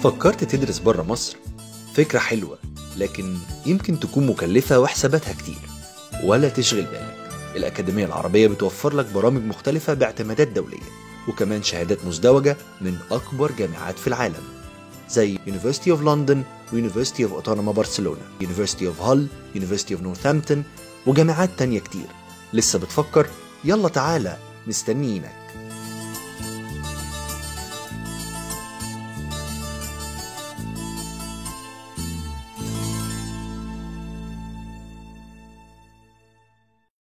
فكرت تدرس بره مصر؟ فكرة حلوة لكن يمكن تكون مكلفة وحساباتها كتير ولا تشغل بالك الأكاديمية العربية بتوفر لك برامج مختلفة باعتمادات دولية وكمان شهادات مزدوجة من أكبر جامعات في العالم زي University of London و University of Autonoma Barcelona University of Hull University of Northampton وجامعات تانية كتير لسه بتفكر؟ يلا تعالى مستنيينك